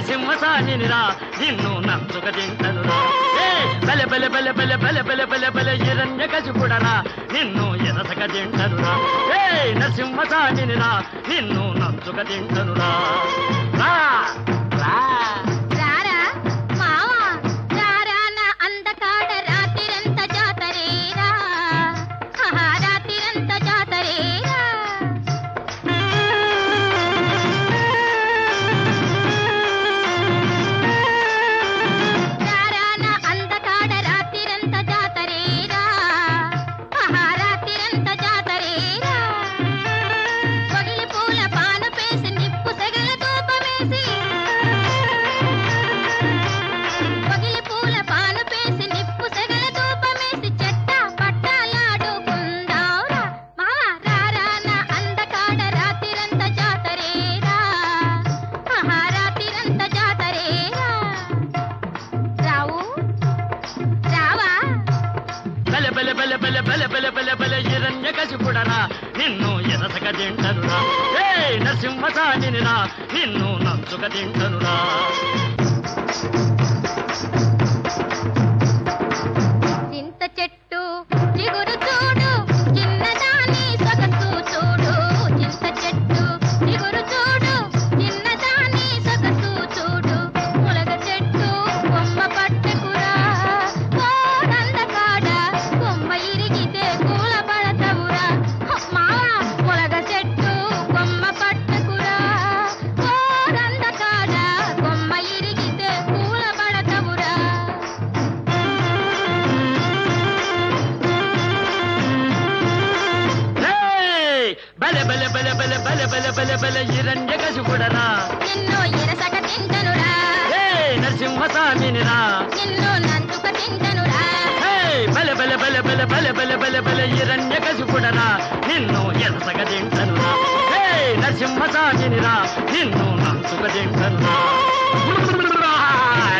నరసింహసానిరా నిన్ను నంచుక తింటనురా ఏ బెల బెల బెల బెల బెల బెల బెల బెల హిరణ్య కసిపుడరా నిన్ను ఎరసక తింటనురా ఏ నరసింహసానిరా నిన్ను నంచుక తింటనురా రా రా రారా మావా రారా నా అందకాడ రాత్రిరంత జాతరేరా ఆహా, రాత్రిరంత జాతరేరా రారా నా అందకాడ రాత్రిరంత జాతరేరా ఆహా, రాత్రిరంత జాతరేరా పగిలి పూల పాను పేసి నిప్పు సెగల తూపమేసి పగిలి పూల పాను పేసి నిప్పు సెగల తూపమేసి చెట్ట పట్టాలాడుకుందావురా మావా రారా నా అందకాడ రాత్రిరంత జాతరేరా ఆహా రాత్రిరంత జాతరేరా రావు రావా బెల బెల బెల బెల బెల బెల బెల బెల హిరణ్య కసిపుడరా నిన్ను ఎరసక తింటనురా ఏ నరసింహసానిరా నిన్ను నంచుక తింటనురా చింత చెట్టు చిగురు చూడు చిన్నదాని సొగసు చూడు చింత చెట్టు చిగురు చూడు చిన్నదాని సొగసు చూడు ములగ చెట్టు కొమ్మ పట్టకురా కోడంద కాడ కొమ్మ ఇరిగితే కూల పడతవురా మావా ములగ చెట్టు కొమ్మ పట్టకురా కోడంద కాడ కొమ్మ ఇరిగితే కూల పడతవురా ఏయ్! బెల బెల బెల బెల బెల బెల బెల బెల హిరణ్య కసిపుడరా నిన్ను ఎరసక తింటనురా ఏ నరసింహసానిరా నిన్ను నంచుక తింటనురా ఏయ్! బెల బెల బెల బెల బెల బెల బెల బెల హిరణ్య కసిపుడరా నిన్ను ఎరసక తింటనురా ఏ నరసింహసానిరా నిన్ను నంచుక తింటనురా